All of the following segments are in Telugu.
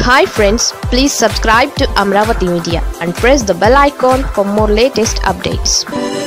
hi friends please subscribe to Amaravati media and press the bell icon for more latest updates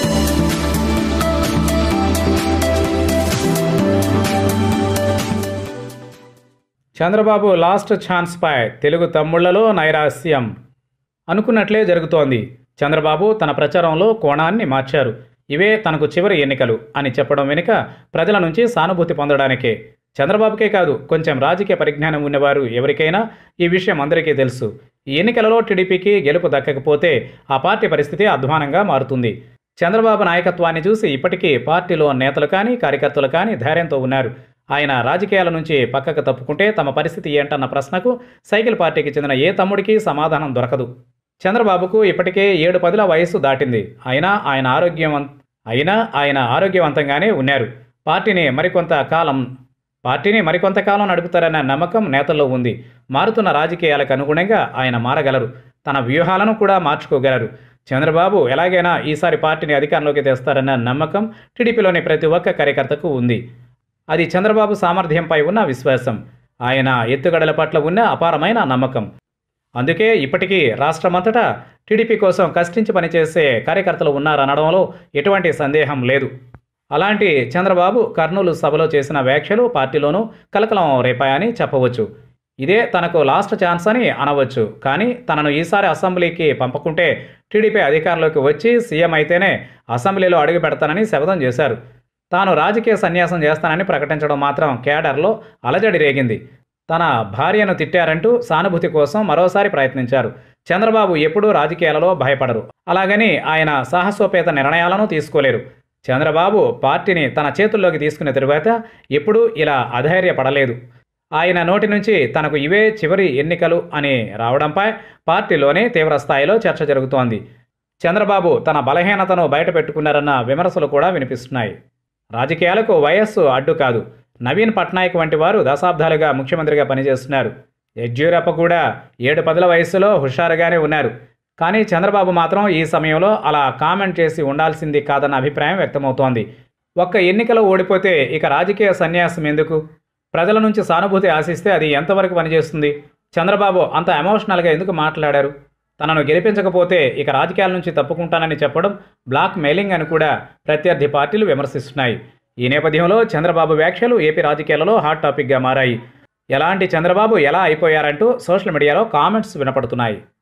Chandrababu last ఛాన్స్పై తెలుగు తమ్ముళ్లలో నైరాస్యం అనుకున్నట్లే జరుగుతోంది చంద్రబాబు తన ప్రచారంలో కోణాన్ని మార్చారు ఇవే తనకు చివరి ఎన్నికలు అని చెప్పడం వెనుక ప్రజల నుంచి సానుభూతి పొందడానికే చంద్రబాబుకే కాదు కొంచెం రాజకీయ పరిజ్ఞానం ఉన్నవారు ఎవరికైనా ఈ విషయం అందరికీ తెలుసు ఈ ఎన్నికలలో టీడీపీకి గెలుపు దక్కకపోతే ఆ పార్టీ పరిస్థితి అధ్వానంగా మారుతుంది చంద్రబాబు నాయకత్వాన్ని చూసి ఇప్పటికీ పార్టీలో నేతలు కానీ కార్యకర్తలు కానీ ధైర్యంతో ఉన్నారు ఆయన రాజకీయాల నుంచి పక్కకు తప్పుకుంటే తమ పరిస్థితి ఏంటన్న ప్రశ్నకు సైకిల్ పార్టీకి చెందిన ఏ తమ్ముడికి సమాధానం దొరకదు చంద్రబాబుకు ఇప్పటికే ఏడు పదుల వయస్సు దాటింది అయినా ఆయన ఆరోగ్యవం అయినా ఆయన ఆరోగ్యవంతంగానే ఉన్నారు పార్టీని మరికొంత కాలం పార్టీని మరికొంతకాలం నడుపుతారన్న నమ్మకం నేతల్లో ఉంది మారుతున్న రాజకీయాలకు అనుగుణంగా ఆయన మారగలరు తన వ్యూహాలను కూడా మార్చుకోగలరు చంద్రబాబు ఎలాగైనా ఈసారి పార్టీని అధికారంలోకి తెస్తారన్న నమ్మకం టీడీపీలోని ప్రతి ఒక్క కార్యకర్తకు ఉంది అది చంద్రబాబు సామర్థ్యంపై ఉన్న విశ్వాసం ఆయన ఎత్తుగడల పట్ల ఉన్న అపారమైన నమ్మకం అందుకే ఇప్పటికీ రాష్ట్రమంతటా టీడీపీ కోసం కష్టించి పనిచేసే కార్యకర్తలు ఉన్నారనడంలో ఎటువంటి సందేహం లేదు అలాంటి చంద్రబాబు కర్నూలు సభలో చేసిన వ్యాఖ్యలు పార్టీలోనూ కలకలం రేపాయని చెప్పవచ్చు ఇదే తనకు లాస్ట్ ఛాన్స్ అని అనవచ్చు కానీ తనను ఈసారి అసెంబ్లీకి పంపకుంటే టీడీపీ అధికారంలోకి వచ్చి సీఎం అయితేనే అసెంబ్లీలో అడుగు పెడతానని శపథం చేశారు తాను రాజకీయ సన్యాసం చేస్తానని ప్రకటించడం మాత్రం కేడర్లో అలజడి రేగింది తన భార్యను తిట్టారంటూ సానుభూతి కోసం మరోసారి ప్రయత్నించారు చంద్రబాబు ఎప్పుడూ రాజకీయాలలో భయపడరు అలాగని ఆయన సాహసోపేత నిర్ణయాలను తీసుకోలేరు చంద్రబాబు పార్టీని తన చేతుల్లోకి తీసుకున్న తరువాత ఎప్పుడూ ఇలా అధైర్యపడలేదు ఆయన నోటి నుంచి తనకు ఇవే చివరి ఎన్నికలు అని రావడంపై పార్టీలోనే తీవ్ర స్థాయిలో చర్చ జరుగుతోంది చంద్రబాబు తన బలహీనతను బయటపెట్టుకున్నారన్న విమర్శలు కూడా వినిపిస్తున్నాయి రాజకీయాలకు వయస్సు అడ్డు కాదు నవీన్ పట్నాయక్ వంటి వారు దశాబ్దాలుగా ముఖ్యమంత్రిగా పనిచేస్తున్నారు యడ్యూరప్ప కూడా ఏడు పదుల వయస్సులో హుషారుగానే ఉన్నారు కానీ చంద్రబాబు మాత్రం ఈ సమయంలో అలా కామెంట్ చేసి ఉండాల్సింది కాదన్న అభిప్రాయం వ్యక్తమవుతోంది ఒక్క ఎన్నికలో ఓడిపోతే ఇక రాజకీయ సన్యాసం ఎందుకు ప్రజల నుంచి సానుభూతి ఆశిస్తే అది ఎంతవరకు పనిచేస్తుంది చంద్రబాబు అంత ఎమోషనల్గా ఎందుకు మాట్లాడారు తనను గెలిపించకపోతే ఇక రాజకీయాల నుంచి తప్పుకుంటానని చెప్పడం బ్లాక్ మెయిలింగ్ అని కూడా ప్రత్యర్థి పార్టీలు విమర్శిస్తున్నాయి ఈ నేపథ్యంలో చంద్రబాబు వ్యాఖ్యలు ఏపీ రాజకీయాలలో హాట్ టాపిక్గా మారాయి ఎలాంటి చంద్రబాబు ఎలా అయిపోయారంటూ సోషల్ మీడియాలో కామెంట్స్ వినపడుతున్నాయి